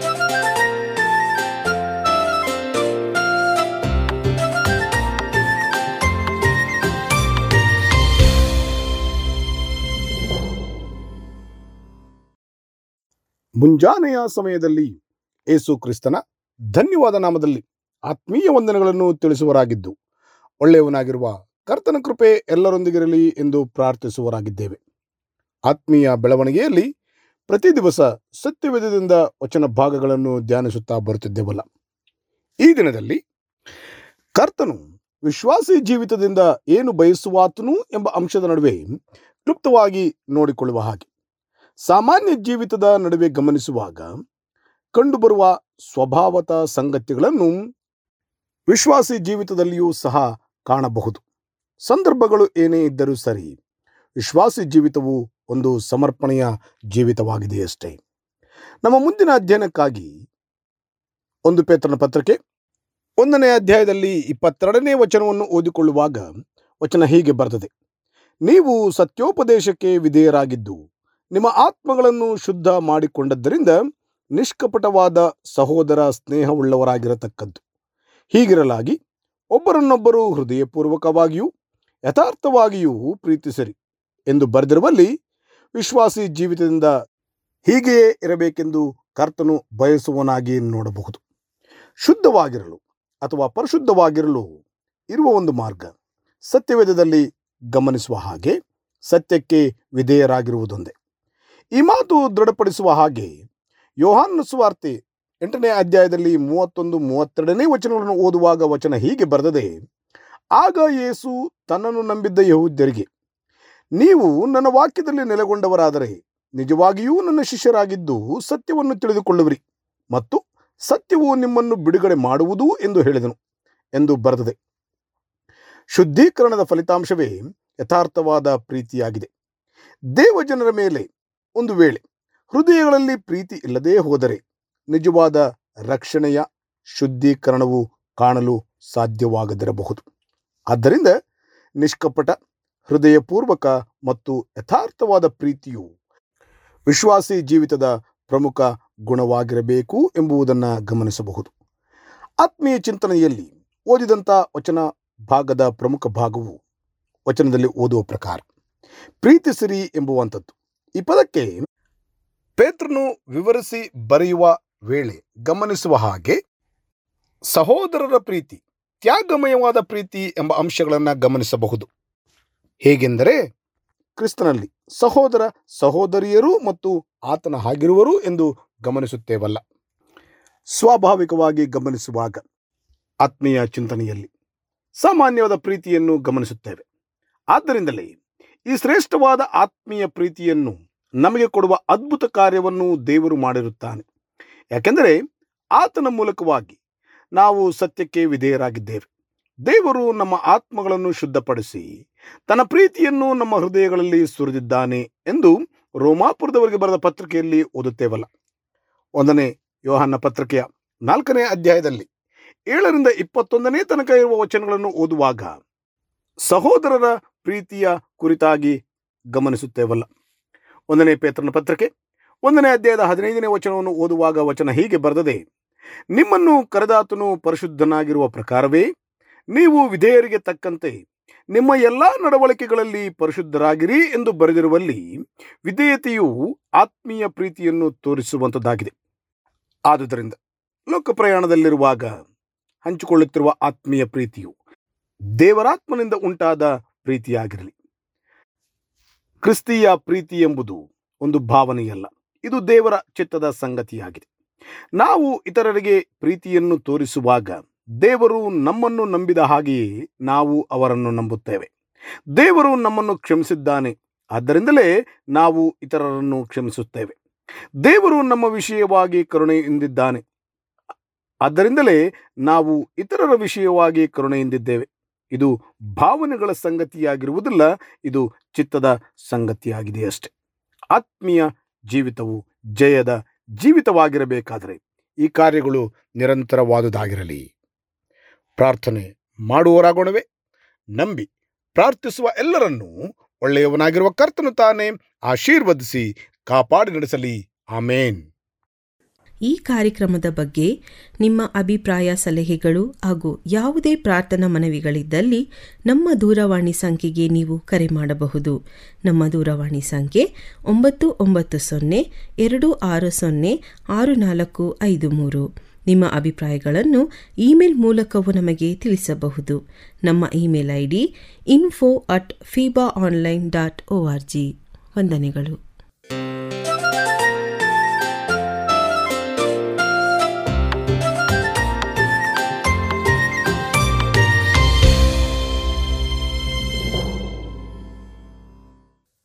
ಮುಂಜಾನೆಯ ಸಮಯದಲ್ಲಿ ಏಸು ಕ್ರಿಸ್ತನ ಧನ್ಯವಾದ ನಾಮದಲ್ಲಿ ಆತ್ಮೀಯ ವಂದನೆಗಳನ್ನು ತಿಳಿಸುವರಾಗಿದ್ದು ಒಳ್ಳೆಯವನಾಗಿರುವ ಕರ್ತನ ಕೃಪೆ ಎಲ್ಲರೊಂದಿಗಿರಲಿ ಎಂದು ಪ್ರಾರ್ಥಿಸುವರಾಗಿದ್ದೇವೆ ಆತ್ಮೀಯ ಬೆಳವಣಿಗೆಯಲ್ಲಿ ಪ್ರತಿ ದಿವಸ ಸತ್ಯವೇದದಿಂದ ವಚನ ಭಾಗಗಳನ್ನು ಧ್ಯಾನಿಸುತ್ತಾ ಬರುತ್ತಿದ್ದೇವಲ್ಲ ಈ ದಿನದಲ್ಲಿ ಕರ್ತನು ವಿಶ್ವಾಸಿ ಜೀವಿತದಿಂದ ಏನು ಬಯಸುವಾತನು ಎಂಬ ಅಂಶದ ನಡುವೆ ಕ್ಲುಪ್ತವಾಗಿ ನೋಡಿಕೊಳ್ಳುವ ಹಾಗೆ ಸಾಮಾನ್ಯ ಜೀವಿತದ ನಡುವೆ ಗಮನಿಸುವಾಗ ಕಂಡುಬರುವ ಸ್ವಭಾವತ ಸಂಗತಿಗಳನ್ನು ವಿಶ್ವಾಸಿ ಜೀವಿತದಲ್ಲಿಯೂ ಸಹ ಕಾಣಬಹುದು ಸಂದರ್ಭಗಳು ಏನೇ ಇದ್ದರೂ ಸರಿ ವಿಶ್ವಾಸಿ ಜೀವಿತವು ಒಂದು ಸಮರ್ಪಣೆಯ ಜೀವಿತವಾಗಿದೆಯಷ್ಟೇ ನಮ್ಮ ಮುಂದಿನ ಅಧ್ಯಯನಕ್ಕಾಗಿ ಒಂದು ಪೇತ್ರನ ಪತ್ರಕ್ಕೆ ಒಂದನೇ ಅಧ್ಯಾಯದಲ್ಲಿ ಇಪ್ಪತ್ತೆರಡನೇ ವಚನವನ್ನು ಓದಿಕೊಳ್ಳುವಾಗ ವಚನ ಹೀಗೆ ಬರ್ತದೆ ನೀವು ಸತ್ಯೋಪದೇಶಕ್ಕೆ ವಿಧೇಯರಾಗಿದ್ದು ನಿಮ್ಮ ಆತ್ಮಗಳನ್ನು ಶುದ್ಧ ಮಾಡಿಕೊಂಡದ್ದರಿಂದ ನಿಷ್ಕಪಟವಾದ ಸಹೋದರ ಸ್ನೇಹವುಳ್ಳವರಾಗಿರತಕ್ಕದ್ದು ಹೀಗಿರಲಾಗಿ ಒಬ್ಬರನ್ನೊಬ್ಬರು ಹೃದಯಪೂರ್ವಕವಾಗಿಯೂ ಯಥಾರ್ಥವಾಗಿಯೂ ಪ್ರೀತಿಸಿರಿ ಎಂದು ಬರೆದಿರುವಲ್ಲಿ ವಿಶ್ವಾಸಿ ಜೀವಿತದಿಂದ ಹೀಗೆಯೇ ಇರಬೇಕೆಂದು ಕರ್ತನು ಬಯಸುವನಾಗಿ ನೋಡಬಹುದು ಶುದ್ಧವಾಗಿರಲು ಅಥವಾ ಪರಿಶುದ್ಧವಾಗಿರಲು ಇರುವ ಒಂದು ಮಾರ್ಗ ಸತ್ಯವೇದದಲ್ಲಿ ಗಮನಿಸುವ ಹಾಗೆ ಸತ್ಯಕ್ಕೆ ವಿಧೇಯರಾಗಿರುವುದೊಂದೇ ಈ ಮಾತು ದೃಢಪಡಿಸುವ ಹಾಗೆ ಯೋಹಾನ್ನ ಸುವಾರ್ತೆ ಎಂಟನೇ ಅಧ್ಯಾಯದಲ್ಲಿ ಮೂವತ್ತೊಂದು ಮೂವತ್ತೆರಡನೇ ವಚನಗಳನ್ನು ಓದುವಾಗ ವಚನ ಹೀಗೆ ಬರೆದದೆ ಆಗ ಯೇಸು ತನ್ನನ್ನು ನಂಬಿದ್ದ ಯಹೂದ್ಯರಿಗೆ ನೀವು ನನ್ನ ವಾಕ್ಯದಲ್ಲಿ ನೆಲೆಗೊಂಡವರಾದರೆ ನಿಜವಾಗಿಯೂ ನನ್ನ ಶಿಷ್ಯರಾಗಿದ್ದು ಸತ್ಯವನ್ನು ತಿಳಿದುಕೊಳ್ಳುವಿರಿ ಮತ್ತು ಸತ್ಯವು ನಿಮ್ಮನ್ನು ಬಿಡುಗಡೆ ಮಾಡುವುದು ಎಂದು ಹೇಳಿದನು ಎಂದು ಬರೆದದೆ ಶುದ್ಧೀಕರಣದ ಫಲಿತಾಂಶವೇ ಯಥಾರ್ಥವಾದ ಪ್ರೀತಿಯಾಗಿದೆ ದೇವಜನರ ಮೇಲೆ ಒಂದು ವೇಳೆ ಹೃದಯಗಳಲ್ಲಿ ಪ್ರೀತಿ ಇಲ್ಲದೇ ಹೋದರೆ ನಿಜವಾದ ರಕ್ಷಣೆಯ ಶುದ್ಧೀಕರಣವು ಕಾಣಲು ಸಾಧ್ಯವಾಗದಿರಬಹುದು ಆದ್ದರಿಂದ ನಿಷ್ಕಪಟ ಹೃದಯಪೂರ್ವಕ ಮತ್ತು ಯಥಾರ್ಥವಾದ ಪ್ರೀತಿಯು ವಿಶ್ವಾಸಿ ಜೀವಿತದ ಪ್ರಮುಖ ಗುಣವಾಗಿರಬೇಕು ಎಂಬುದನ್ನು ಗಮನಿಸಬಹುದು ಆತ್ಮೀಯ ಚಿಂತನೆಯಲ್ಲಿ ಓದಿದಂಥ ವಚನ ಭಾಗದ ಪ್ರಮುಖ ಭಾಗವು ವಚನದಲ್ಲಿ ಓದುವ ಪ್ರಕಾರ ಪ್ರೀತಿಸಿರಿ ಎಂಬುವಂಥದ್ದು ಈ ಪದಕ್ಕೆ ಪೇತ್ರನು ವಿವರಿಸಿ ಬರೆಯುವ ವೇಳೆ ಗಮನಿಸುವ ಹಾಗೆ ಸಹೋದರರ ಪ್ರೀತಿ ತ್ಯಾಗಮಯವಾದ ಪ್ರೀತಿ ಎಂಬ ಅಂಶಗಳನ್ನು ಗಮನಿಸಬಹುದು ಹೇಗೆಂದರೆ ಕ್ರಿಸ್ತನಲ್ಲಿ ಸಹೋದರ ಸಹೋದರಿಯರು ಮತ್ತು ಆತನ ಹಾಗಿರುವರು ಎಂದು ಗಮನಿಸುತ್ತೇವಲ್ಲ ಸ್ವಾಭಾವಿಕವಾಗಿ ಗಮನಿಸುವಾಗ ಆತ್ಮೀಯ ಚಿಂತನೆಯಲ್ಲಿ ಸಾಮಾನ್ಯವಾದ ಪ್ರೀತಿಯನ್ನು ಗಮನಿಸುತ್ತೇವೆ ಆದ್ದರಿಂದಲೇ ಈ ಶ್ರೇಷ್ಠವಾದ ಆತ್ಮೀಯ ಪ್ರೀತಿಯನ್ನು ನಮಗೆ ಕೊಡುವ ಅದ್ಭುತ ಕಾರ್ಯವನ್ನು ದೇವರು ಮಾಡಿರುತ್ತಾನೆ ಯಾಕೆಂದರೆ ಆತನ ಮೂಲಕವಾಗಿ ನಾವು ಸತ್ಯಕ್ಕೆ ವಿಧೇಯರಾಗಿದ್ದೇವೆ ದೇವರು ನಮ್ಮ ಆತ್ಮಗಳನ್ನು ಶುದ್ಧಪಡಿಸಿ ತನ್ನ ಪ್ರೀತಿಯನ್ನು ನಮ್ಮ ಹೃದಯಗಳಲ್ಲಿ ಸುರಿದಿದ್ದಾನೆ ಎಂದು ರೋಮಾಪುರದವರಿಗೆ ಬರೆದ ಪತ್ರಿಕೆಯಲ್ಲಿ ಓದುತ್ತೇವಲ್ಲ ಒಂದನೇ ಯೋಹನ್ನ ಪತ್ರಿಕೆಯ ನಾಲ್ಕನೇ ಅಧ್ಯಾಯದಲ್ಲಿ ಏಳರಿಂದ ಇಪ್ಪತ್ತೊಂದನೇ ತನಕ ಇರುವ ವಚನಗಳನ್ನು ಓದುವಾಗ ಸಹೋದರರ ಪ್ರೀತಿಯ ಕುರಿತಾಗಿ ಗಮನಿಸುತ್ತೇವಲ್ಲ ಒಂದನೇ ಪೇತ್ರನ ಪತ್ರಿಕೆ ಒಂದನೇ ಅಧ್ಯಾಯದ ಹದಿನೈದನೇ ವಚನವನ್ನು ಓದುವಾಗ ವಚನ ಹೀಗೆ ಬರೆದದೆ ನಿಮ್ಮನ್ನು ಕರೆದಾತನು ಪರಿಶುದ್ಧನಾಗಿರುವ ಪ್ರಕಾರವೇ ನೀವು ವಿಧೇಯರಿಗೆ ತಕ್ಕಂತೆ ನಿಮ್ಮ ಎಲ್ಲ ನಡವಳಿಕೆಗಳಲ್ಲಿ ಪರಿಶುದ್ಧರಾಗಿರಿ ಎಂದು ಬರೆದಿರುವಲ್ಲಿ ವಿಧೇಯತೆಯು ಆತ್ಮೀಯ ಪ್ರೀತಿಯನ್ನು ತೋರಿಸುವಂಥದ್ದಾಗಿದೆ ಆದುದರಿಂದ ಲೋಕ ಪ್ರಯಾಣದಲ್ಲಿರುವಾಗ ಹಂಚಿಕೊಳ್ಳುತ್ತಿರುವ ಆತ್ಮೀಯ ಪ್ರೀತಿಯು ದೇವರಾತ್ಮನಿಂದ ಉಂಟಾದ ಪ್ರೀತಿಯಾಗಿರಲಿ ಕ್ರಿಸ್ತೀಯ ಪ್ರೀತಿ ಎಂಬುದು ಒಂದು ಭಾವನೆಯಲ್ಲ ಇದು ದೇವರ ಚಿತ್ತದ ಸಂಗತಿಯಾಗಿದೆ ನಾವು ಇತರರಿಗೆ ಪ್ರೀತಿಯನ್ನು ತೋರಿಸುವಾಗ ದೇವರು ನಮ್ಮನ್ನು ನಂಬಿದ ಹಾಗೆಯೇ ನಾವು ಅವರನ್ನು ನಂಬುತ್ತೇವೆ ದೇವರು ನಮ್ಮನ್ನು ಕ್ಷಮಿಸಿದ್ದಾನೆ ಆದ್ದರಿಂದಲೇ ನಾವು ಇತರರನ್ನು ಕ್ಷಮಿಸುತ್ತೇವೆ ದೇವರು ನಮ್ಮ ವಿಷಯವಾಗಿ ಕರುಣೆಯಿಂದಿದ್ದಾನೆ ಆದ್ದರಿಂದಲೇ ನಾವು ಇತರರ ವಿಷಯವಾಗಿ ಕರುಣೆಯಿಂದಿದ್ದೇವೆ ಇದು ಭಾವನೆಗಳ ಸಂಗತಿಯಾಗಿರುವುದಿಲ್ಲ ಇದು ಚಿತ್ತದ ಸಂಗತಿಯಾಗಿದೆಯಷ್ಟೆ ಆತ್ಮೀಯ ಜೀವಿತವು ಜಯದ ಜೀವಿತವಾಗಿರಬೇಕಾದರೆ ಈ ಕಾರ್ಯಗಳು ನಿರಂತರವಾದುದಾಗಿರಲಿ ಪ್ರಾರ್ಥನೆ ಮಾಡುವವರಾಗೋಣವೇ ನಂಬಿ ಪ್ರಾರ್ಥಿಸುವ ಎಲ್ಲರನ್ನೂ ಒಳ್ಳೆಯವನಾಗಿರುವ ಕರ್ತನು ತಾನೇ ಆಶೀರ್ವದಿಸಿ ಕಾಪಾಡಿ ನಡೆಸಲಿ ಆಮೇನ್ ಈ ಕಾರ್ಯಕ್ರಮದ ಬಗ್ಗೆ ನಿಮ್ಮ ಅಭಿಪ್ರಾಯ ಸಲಹೆಗಳು ಹಾಗೂ ಯಾವುದೇ ಪ್ರಾರ್ಥನಾ ಮನವಿಗಳಿದ್ದಲ್ಲಿ ನಮ್ಮ ದೂರವಾಣಿ ಸಂಖ್ಯೆಗೆ ನೀವು ಕರೆ ಮಾಡಬಹುದು ನಮ್ಮ ದೂರವಾಣಿ ಸಂಖ್ಯೆ ಒಂಬತ್ತು ಒಂಬತ್ತು ಸೊನ್ನೆ ಎರಡು ಆರು ಸೊನ್ನೆ ಆರು ನಾಲ್ಕು ಐದು ಮೂರು ನಿಮ್ಮ ಅಭಿಪ್ರಾಯಗಳನ್ನು ಇಮೇಲ್ ಮೂಲಕವೂ ನಮಗೆ ತಿಳಿಸಬಹುದು ನಮ್ಮ email I D info at Feeba online dot O R G ವಂದನೆಗಳು